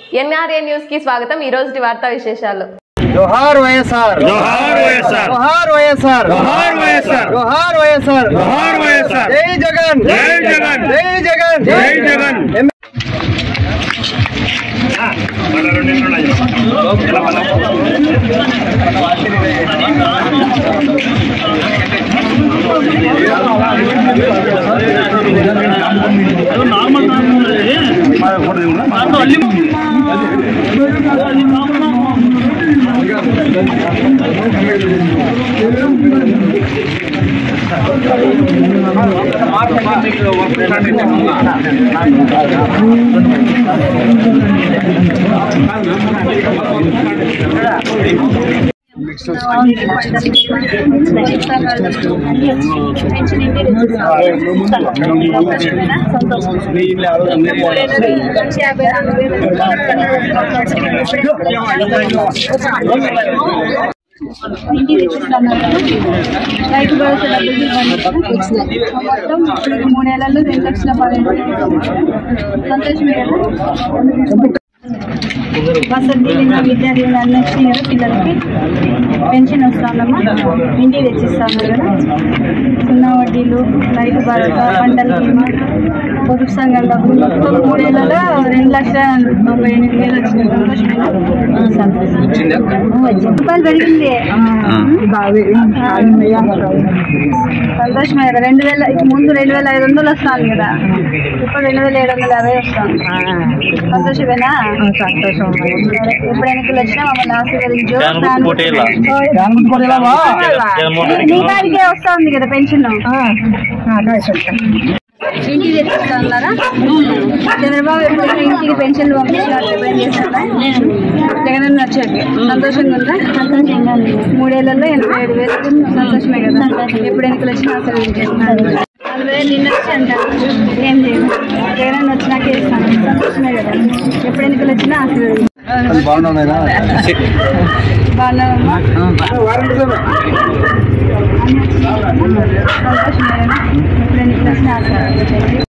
NRA news కి స్వాగతం ఈ రోజు వార్తా విశేషాలు జోహార్ వైఎస్ఆర్ జోహార్ వైఎస్ఆర్ జోహార్ వైఎస్ఆర్ జోహార్ వైఎస్ఆర్ జోహార్ వైఎస్ఆర్ జోహార్ వైఎస్ఆర్ జై జగన్ జై జగన్ జై జగన్ జై జగన్ ఎం- ఇంటికి తెచ్చిస్తాను రైతు భరోసా డబ్బులు ఇవ్వండి. మొత్తం ఇప్పుడు మూడేళ్లలో రెండు లక్షల పదిహేను సంతోషమే కదా వసతి దీవెన విద్యా దీవెన అన్నీ వచ్చినాయి కదా పిల్లలకి పెన్షన్ వస్తానమ్మా ఇంటికి తెచ్చిస్తాను కదా సున్నా వడ్డీలు రైతు భరోసా పంటల బీమా పొదుపు సంఘం డబ్బులు మొత్తం మూడేళ్లలో రెండు లక్షల తొంభై ఎనిమిది వేలు వచ్చినాయి సంతోషం వచ్చింది రూపాయలు పెరిగింది సంతోషమే కదా రెండు వేల ఇక ముందు రెండు వేల ఐదు వందలు వస్తాను కదా ఇప్పుడు రెండు వేల ఏడు వందల యాభై వస్తాను సంతోషమేనా సంతోషం ఎప్పుడు ఎన్నికలు వచ్చినా మమ్మల్ని ఆశీర్వదించు నీ- నీ కాడికే వస్తుంది కదా పెన్షన్ ఇంటికి తెచ్చిస్తున్నారా చంద్రబాబు ఎప్పుడైనా ఇంటికి పెన్షన్లు పంపించినట్టు ఎప్పుడైనా చేస్తారా జగన్ వచ్చాక సంతోషంగా ఉందా సంతోషంగా మూడేళ్లలో ఎనభై ఏడు వేలు సంతోషమే కదా ఎప్పుడు ఎన్నికలు వచ్చినా ఆశీర్వదించేస్తున్నారు నలభై వేలు నిన్న వచ్చి అంటారు ఏం చేయను జగన్ వచ్చినాక ఇస్తాను సంతోషమే కదా ఎప్పుడు ఎన్నికలు వచ్చినా ఆశీర్వదించారు బాగున్నాయినా బాగున్నావమ్మా సంతోషమే కదా ఎప్పుడు ఎన్నికలు వచ్చినా ఆశీర్వదించారు